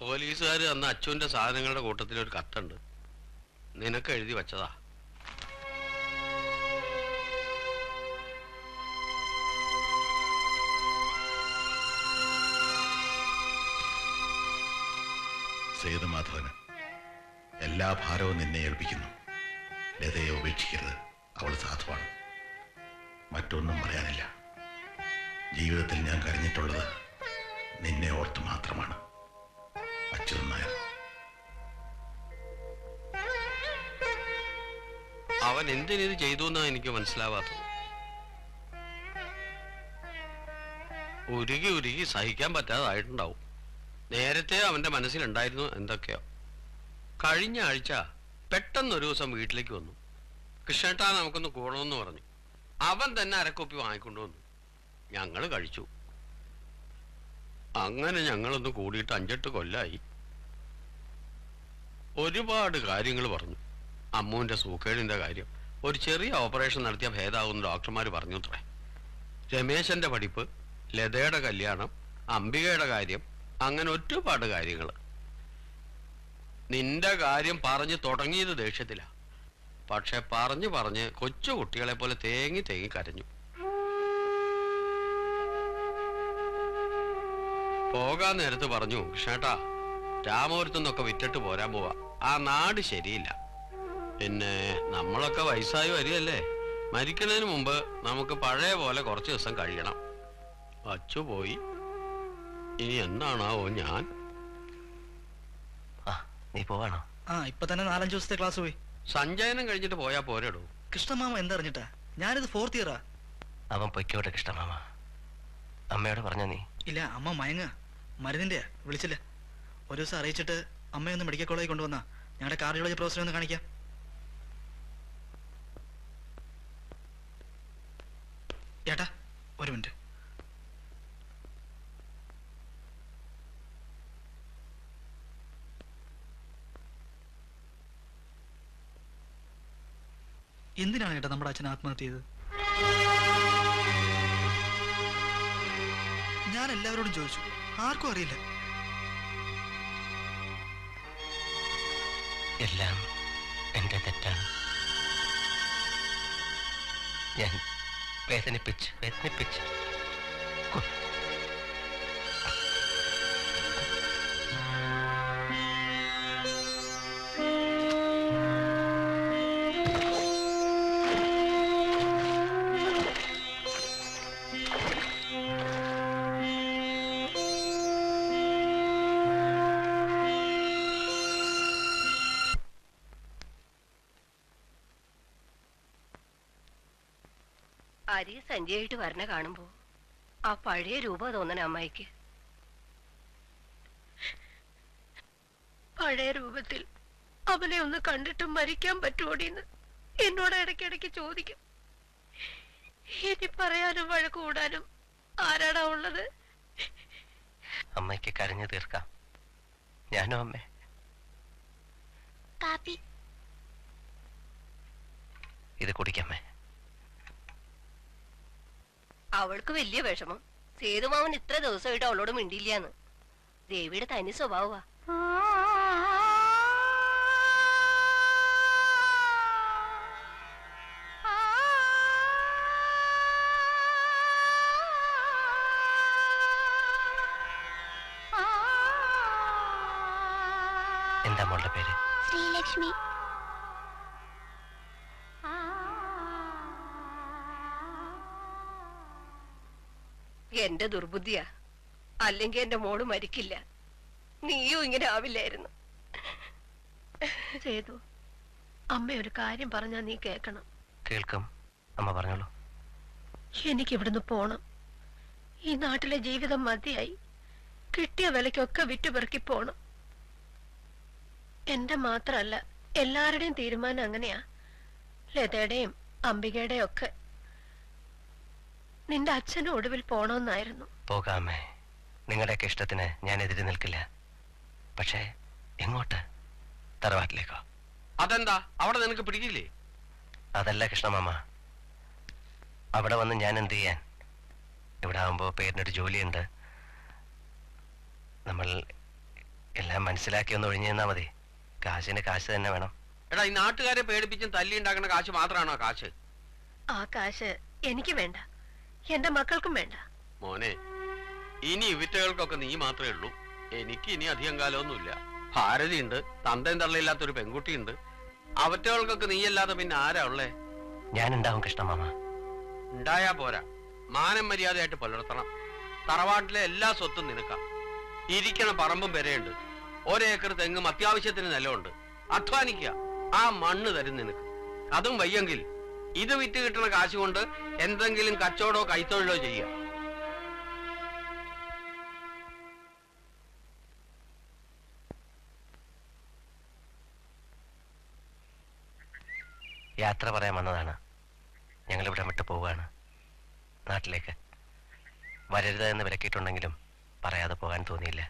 പോലീസുകാർ തന്ന അച്ചുവിന്റെ സാധനങ്ങളുടെ കൂട്ടത്തിൽ ഒരു കത്തുണ്ട് നിനക്ക് എഴുതി വെച്ചതാ സേതുമാധവന് എല്ലാ ഭാരവും നിന്നെ ഏൽപ്പിക്കുന്നു ലതയെ ഉപേക്ഷിക്കരുത് അവൾ സാധുവാണ് മറ്റൊന്നും പറയാനില്ല ജീവിതത്തിൽ ഞാൻ കരഞ്ഞിട്ടുള്ളത് നിന്നെ ഓർത്ത് മാത്രമാണ് അച്യുതൻ നായർ അവൻ എന്തിനിത് ചെയ്തു എന്നാ എനിക്ക് മനസ്സിലാവാത്തത് ഉരുകി ഉരുകി സഹിക്കാൻ പറ്റാതായിട്ടുണ്ടാവും നേരത്തെ അവന്റെ മനസ്സിലുണ്ടായിരുന്നു എന്തൊക്കെയോ കഴിഞ്ഞ ആഴ്ച പെട്ടെന്ന് ഒരു ദിവസം വീട്ടിലേക്ക് വന്നു കൃഷ്ണേട്ടാ നമുക്കൊന്ന് കൂടണമെന്ന് പറഞ്ഞു അവൻ തന്നെ അരക്കൊപ്പി വാങ്ങിക്കൊണ്ടുവന്നു ഞങ്ങൾ കഴിച്ചു അങ്ങനെ ഞങ്ങളൊന്ന് കൂടിയിട്ട് അഞ്ചെട്ട് കൊല്ലായി ഒരുപാട് കാര്യങ്ങൾ പറഞ്ഞു അമ്മുവിന്റെ സൂക്കേടിന്റെ കാര്യം ഒരു ചെറിയ ഓപ്പറേഷൻ നടത്തിയ ഭേദാവുന്ന ഡോക്ടർമാർ പറഞ്ഞു അത്രേ രമേശന്റെ പഠിപ്പ് ലതയുടെ കല്യാണം അംബികയുടെ കാര്യം അങ്ങനെ ഒരുപാട് കാര്യങ്ങൾ നിന്റെ കാര്യം പറഞ്ഞു തുടങ്ങിയത് ദേഷ്യത്തിലാ പക്ഷെ പറഞ്ഞു പറഞ്ഞ് കൊച്ചു കുട്ടികളെ പോലെ തേങ്ങി തേങ്ങി കരഞ്ഞു പോകാൻ നേരത്ത് പറഞ്ഞു കൃഷ്ണേട്ടാ രാമപുരത്തുനിന്നൊക്കെ വിറ്റിട്ട് പോരാൻ പോവാ ആ നാട് ശരിയില്ല പിന്നെ നമ്മളൊക്കെ വയസ്സായി വരികയല്ലേ മരിക്കുന്നതിന് മുമ്പ് നമുക്ക് പഴയ പോലെ കുറച്ച് ദിവസം കഴിയണം അച്ചു പോയി ഇനി എന്താണാവോ ഞാൻ ആ നീ പോവാണോ ആ ഇപ്പൊ തന്നെ നാലഞ്ച് ദിവസത്തെ ക്ലാസ് പോയി സഞ്ചയനം കഴിഞ്ഞിട്ട് പോയാ പോരെടൂ കൃഷ്ണമാമ എന്തറിഞ്ഞിട്ടാ ഞാനിത് ഫോർത്ത് ഇയറാ അവൻ പൊയ്ക്കോട്ടെ കൃഷ്ണമാമ അമ്മയോട് പറഞ്ഞ നീ ഇല്ല അമ്മ മയങ്ങ മരുന്നിന്റെ വിളിച്ചില്ല ഒരു ദിവസം അറിയിച്ചിട്ട് അമ്മയൊന്ന് മെഡിക്കൽ കോളേജിൽ കൊണ്ടുവന്നാ ഞങ്ങളുടെ കാർഡിയോളജി പ്രൊഫസറെ ഒന്ന് കാണിക്കാം ഏട്ടാ ഒരു മിനിറ്റ് എന്തിനാണ് ഏട്ടാ നമ്മുടെ അച്ഛൻ ആത്മഹത്യ ചെയ്തത് ഞാൻ എല്ലാവരോടും ചോദിച്ചു ആർക്കും അറിയില്ല എല്ലാം എന്റെ തെറ്റാണ് ഞാൻ വേദനിപ്പിച്ച് വേദനിപ്പിച്ച് കൊ- അരി സഞ്ജയായിട്ട് വരണ കാണുമ്പോ ആ പഴയ രൂപ തോന്നണ അമ്മായിക്ക് പഴയ രൂപത്തിൽ അവനെ ഒന്ന് കണ്ടിട്ട് മരിക്കാൻ പറ്റുമോടിന്ന് എന്നോട് ഇടയ്ക്കിടയ്ക്ക് ചോദിക്കും ഇനി പറയാനും വഴക്ക് കൂടാനും ആരാടാ ഉള്ളത് അമ്മയ്ക്ക് കരഞ്ഞു തീർക്കാം ഞാനും അമ്മേ കാപ്പി ഇത് കുടിക്കമ്മേ അവൾക്ക് വലിയ വിഷമം സേതുമാവൻ ഇത്ര ദിവസമായിട്ട് അവളോട് മിണ്ടിയില്ലാന്ന് ദേവിയുടെ തനി സ്വഭാവമാ എന്താ മോളുടെ പേര് ശ്രീലക്ഷ്മി എന്റെ ദുർബുദ്ധിയാ അല്ലെങ്കിൽ എന്റെ മോള് മരിക്കില്ല നീയും ഇങ്ങനെ ആവില്ലായിരുന്നു സേതു അമ്മ ഒരു കാര്യം പറഞ്ഞാ നീ കേക്കണം കേൾക്കും അമ്മ പറഞ്ഞോളൂ എനിക്ക് ഇവിടുന്ന് പോണം ഈ നാട്ടിലെ ജീവിതം മതിയായി കിട്ടിയ വിലയ്ക്കൊക്കെ വിറ്റുപെറുക്കി പോണം എന്റെ മാത്രല്ല എല്ലാവരുടെയും തീരുമാനം അങ്ങനെയാ ലതയുടെയും അംബികയുടെയും ഒക്കെ നിന്റെ അച്ഛനും ഒടുവിൽ പോണമെന്നായിരുന്നു പോകാമേ നിങ്ങളുടെയൊക്കെ ഇഷ്ടത്തിന് ഞാൻ എതിര് നിൽക്കില്ല പക്ഷേ എങ്ങോട്ട് തറവാട്ടിലേക്കോ അതെന്താ അവിടെ നിനക്ക് പിടിക്കില്ലേ അതല്ല കൃഷ്ണമാമ അവിടെ വന്ന് ഞാൻ എന്ത് ചെയ്യാൻ ഇവിടെ ആവുമ്പോൾ പേരിനൊരു ജോലിയുണ്ട് നമ്മൾ എല്ലാം മനസ്സിലാക്കി ഒന്ന് ഒഴിഞ്ഞു തന്നാ മതി കാശിന് കാശ് തന്നെ വേണം എടാ ഈ നാട്ടുകാരെ പേടിപ്പിച്ചും തല്ലി ഉണ്ടാക്കുന്ന കാശ് മാത്രമാണോ കാശ് ആ കാശ് എനിക്ക് വേണ്ട എന്റെ മക്കൾക്കും വേണ്ട മോനെ ഇനി ഇവിറ്റകൾക്കൊക്കെ നീ മാത്രമേ ഉള്ളൂ എനിക്ക് ഇനി അധികം കാലമൊന്നുമില്ല ഭാരതിയുണ്ട് തന്തയും തള്ളയില്ലാത്തൊരു പെൺകുട്ടിയുണ്ട് അവറ്റകൾക്കൊക്കെ നീയല്ലാതെ പിന്നെ ആരാ ഉള്ളേ ഞാനുണ്ടാവും കൃഷ്ണമാമ ഉണ്ടായാ പോരാ മാനം മര്യാദയായിട്ട് പുലർത്തണം തറവാട്ടിലെ എല്ലാ സ്വത്തും നിനക്കാ ഇരിക്കണ പറമ്പും പെരയുണ്ട് ഒരേക്കർ തെങ്ങും അത്യാവശ്യത്തിന് നിലമുണ്ട് അധ്വാനിക്കുക ആ മണ്ണ് തരും നിനക്ക് അതും വയ്യെങ്കിൽ ഇത് വിറ്റ് കിട്ടുന്ന കാശ് കൊണ്ട് എന്തെങ്കിലും കച്ചവടോ കൈത്തൊഴിലോ ചെയ്യുക യാത്ര പറയാൻ വന്നതാണ് ഞങ്ങൾ ഇവിടെ വിട്ടു പോവുകയാണ് നാട്ടിലേക്ക് വരരുത് എന്ന് വിലക്കിയിട്ടുണ്ടെങ്കിലും പറയാതെ പോകാൻ തോന്നിയില്ല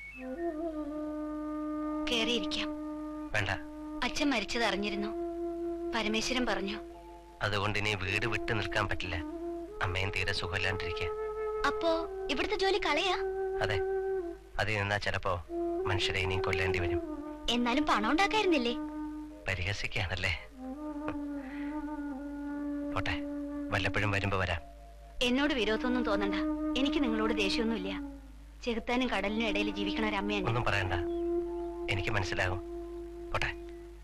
കേറിയിരിക്കാം വേണ്ട അച്ഛൻ മരിച്ചത് അറിഞ്ഞിരുന്നു പരമേശ്വരൻ പറഞ്ഞു അതുകൊണ്ട് ഇനി വീട് വിട്ടു നിൽക്കാൻ പറ്റില്ല അമ്മയും തീരെ സുഖമില്ലാണ്ടിരിക്കുക അപ്പോ ഇവിടുത്തെ ജോലി കളയാ അതെ അതിൽ നിന്നാ ചിലപ്പോ മനുഷ്യരെ ഇനിയും കൊല്ലേണ്ടി വരും എന്നാലും പണം ഉണ്ടാക്കായിരുന്നില്ലേ പരിഹസിക്കുകയാണല്ലേ പോട്ടെ വല്ലപ്പോഴും വരുമ്പോ വരാം എന്നോട് വിരോധമൊന്നും തോന്നണ്ട എനിക്ക് നിങ്ങളോട് ദേഷ്യമൊന്നുമില്ല ചെകുത്താനും കടലിനും ഇടയിൽ ജീവിക്കണ ഒരു അമ്മയാണ് ഒന്നും പറയണ്ട എനിക്ക് മനസ്സിലാകും പോട്ടെ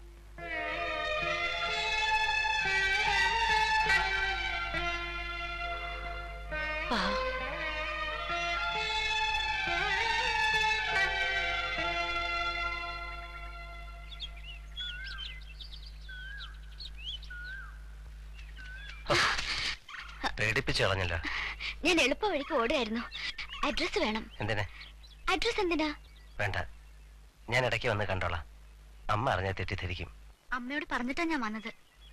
പാവം. പേടിപ്പിച്ചു കളഞ്ഞല്ലോ ഞാൻ എളുപ്പ വഴിക്ക് ഓടുകയായിരുന്നു അഡ്രസ് വേണം എന്തിനെ അഡ്രസ് എന്തിനാ വേണ്ട ഞാൻ ഇടയ്ക്ക് വന്ന് കണ്ടോളാം അമ്മ അറിഞ്ഞാൽ തെറ്റിദ്ധരിക്കും അമ്മയോട് പറഞ്ഞിട്ടാ ഞാൻ വന്നത്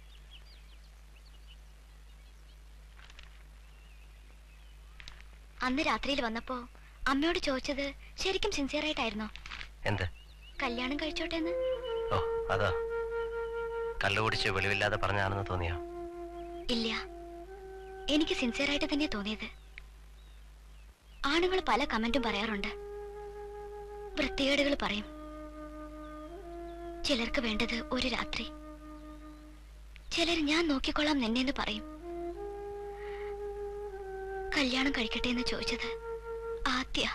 അന്ന് രാത്രിയിൽ വന്നപ്പോ അമ്മയോട് ചോദിച്ചത് ശരിക്കും സിൻസിയർ ആയിട്ടായിരുന്നോ എന്ത് കല്യാണം കഴിച്ചോട്ടെ എന്ന് ഓ അതോ കള്ളു കുടിച്ച് വെളിവില്ലാതെ പറഞ്ഞാണെന്ന് തോന്നിയോ ഇല്ല എനിക്ക് സിൻസിയർ ആയിട്ട് തന്നെ തോന്നിയത് ആണുങ്ങൾ പല കമന്റും പറയാറുണ്ട് വൃത്തികേടുകൾ പറയും ചിലർക്ക് വേണ്ടത് ഒരു രാത്രി ചിലർ ഞാൻ നോക്കിക്കൊള്ളാം നിന്നെന്ന് പറയും കല്യാണം കഴിക്കട്ടെ എന്ന് ചോദിച്ചത് ആദ്യ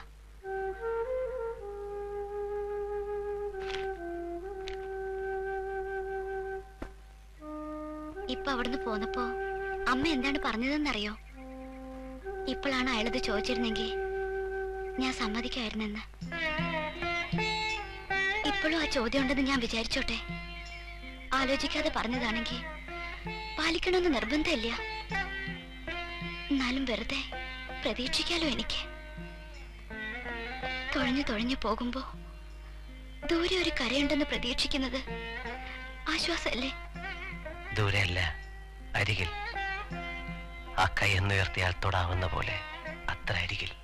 ഇപ്പൊ അവിടുന്ന് പോന്നപ്പോ അമ്മ എന്താണ് പറഞ്ഞതെന്നറിയോ ഇപ്പോഴാണ് അയാളത് ചോദിച്ചിരുന്നെങ്കിൽ ഞാൻ സമ്മതിക്കായിരുന്നെന്ന് ഇപ്പോഴും ആ ചോദ്യം ഉണ്ടെന്ന് ഞാൻ വിചാരിച്ചോട്ടെ ആലോചിക്കാതെ പറഞ്ഞതാണെങ്കിൽ പാലിക്കണമെന്ന് നിർബന്ധമില്ല എന്നാലും വെറുതെ പ്രതീക്ഷിക്കാലോ എനിക്ക് തുഴഞ്ഞു തുഴഞ്ഞു പോകുമ്പോ ദൂരെ ഒരു കരയുണ്ടെന്ന് പ്രതീക്ഷിക്കുന്നത് ആശ്വാസമല്ലേ ദൂരെയല്ല അരികിൽ ആ കൈ എന്നുയർത്തിയാൽ തൊടാവുന്ന പോലെ അത്ര അരികിൽ